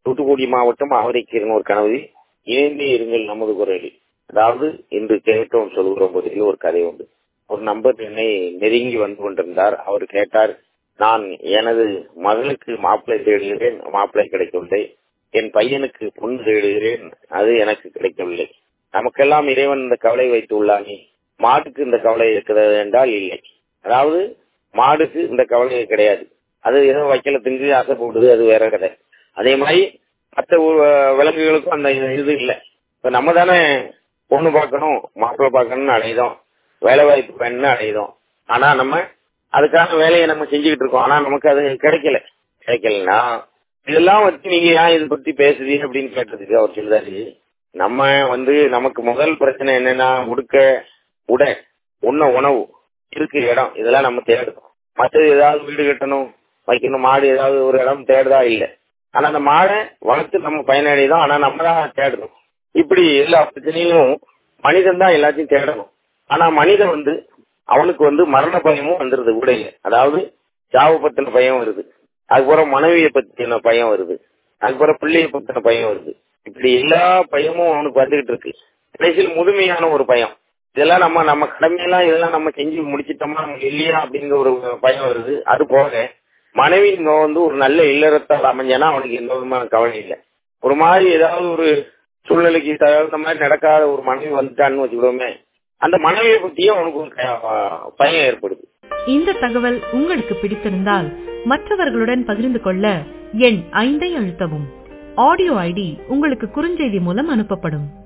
தூத்துக்குடி மாவட்டம் ஆவரைக்கீரன் ஒரு கனவு இணைந்தே இருங்கள் நமது குரலில் அதாவது இன்று கேட்டோம் சொல்கிற போதில் ஒரு கதை உண்டு ஒரு நம்பர் என்னை நெருங்கி வந்து கொண்டிருந்தார் அவர் கேட்டார் நான் எனது மகளுக்கு மாப்பிள்ளை தேடுகிறேன் மாப்பிள்ளை கிடைக்கவில்லை என் பையனுக்கு பொண்ணு தேடுகிறேன் அது எனக்கு கிடைக்கவில்லை நமக்கெல்லாம் இறைவன் இந்த கவலை வைத்து உள்ளானே மாட்டுக்கு இந்த கவலை இருக்கிறது என்றால் இல்லை அதாவது மாடுக்கு இந்த கவலை கிடையாது அது ஏதோ வைக்கல திங்கு ஆசைப்படுது அது வேற கதை அதே மாதிரி மற்ற விலங்குகளுக்கும் அந்த இது இல்லை இப்ப நம்ம தானே பொண்ணு பார்க்கணும் மாப்பிள்ளை பார்க்கணும்னு அடையுதோம் வேலை வாய்ப்பு வேணும்னு அடையுதோம் ஆனா நம்ம அதுக்கான வேலையை நம்ம செஞ்சுக்கிட்டு இருக்கோம் ஆனா நமக்கு அது கிடைக்கல கிடைக்கலன்னா இதெல்லாம் வச்சு நீங்க ஏன் இதை பத்தி பேசுறீங்க அப்படின்னு கேட்டதுக்கு அவர் சொல்றாரு நம்ம வந்து நமக்கு முதல் பிரச்சனை என்னன்னா உடுக்க உட உண்ண உணவு இருக்கு இடம் இதெல்லாம் நம்ம தேடுறோம் மற்றது ஏதாவது வீடு கட்டணும் வைக்கணும் மாடு ஏதாவது ஒரு இடம் தேடுதா இல்லை ஆனா அந்த மாடை வளர்த்து நம்ம பயனடைதோம் ஆனா நம்ம தான் தேடணும் இப்படி எல்லா பிரச்சனையும் மனிதன் தான் எல்லாத்தையும் தேடணும் ஆனா மனிதன் வந்து அவனுக்கு வந்து மரண பயமும் வந்துருது உடைய அதாவது சாவு பத்தின பயம் வருது அதுக்கப்புறம் மனைவியை பத்தின பயம் வருது அதுக்கப்புறம் பிள்ளைய பத்தின பயம் வருது இப்படி எல்லா பயமும் அவனுக்கு வந்துகிட்டு இருக்கு கடைசியில் முழுமையான ஒரு பயம் இதெல்லாம் நம்ம நம்ம கடமையெல்லாம் இதெல்லாம் நம்ம செஞ்சு முடிச்சிட்டோமா நமக்கு இல்லையா அப்படிங்கிற ஒரு பயம் வருது அது போக மனைவி வந்து ஒரு நல்ல இல்லறத்தால் அமைஞ்சானா அவனுக்கு எந்த விதமான கவலை இல்லை ஒரு மாதிரி ஏதாவது ஒரு சூழ்நிலைக்கு தகுந்த மாதிரி நடக்காத ஒரு மனைவி வந்துட்டான்னு வச்சுக்கிடுவோமே அந்த மனைவியை பத்தியும் அவனுக்கு ஒரு பயம் ஏற்படுது இந்த தகவல் உங்களுக்கு பிடித்திருந்தால் மற்றவர்களுடன் பகிர்ந்து கொள்ள எண் ஐந்தை அழுத்தவும் ஆடியோ ஐடி உங்களுக்கு குறுஞ்செய்தி மூலம் அனுப்பப்படும்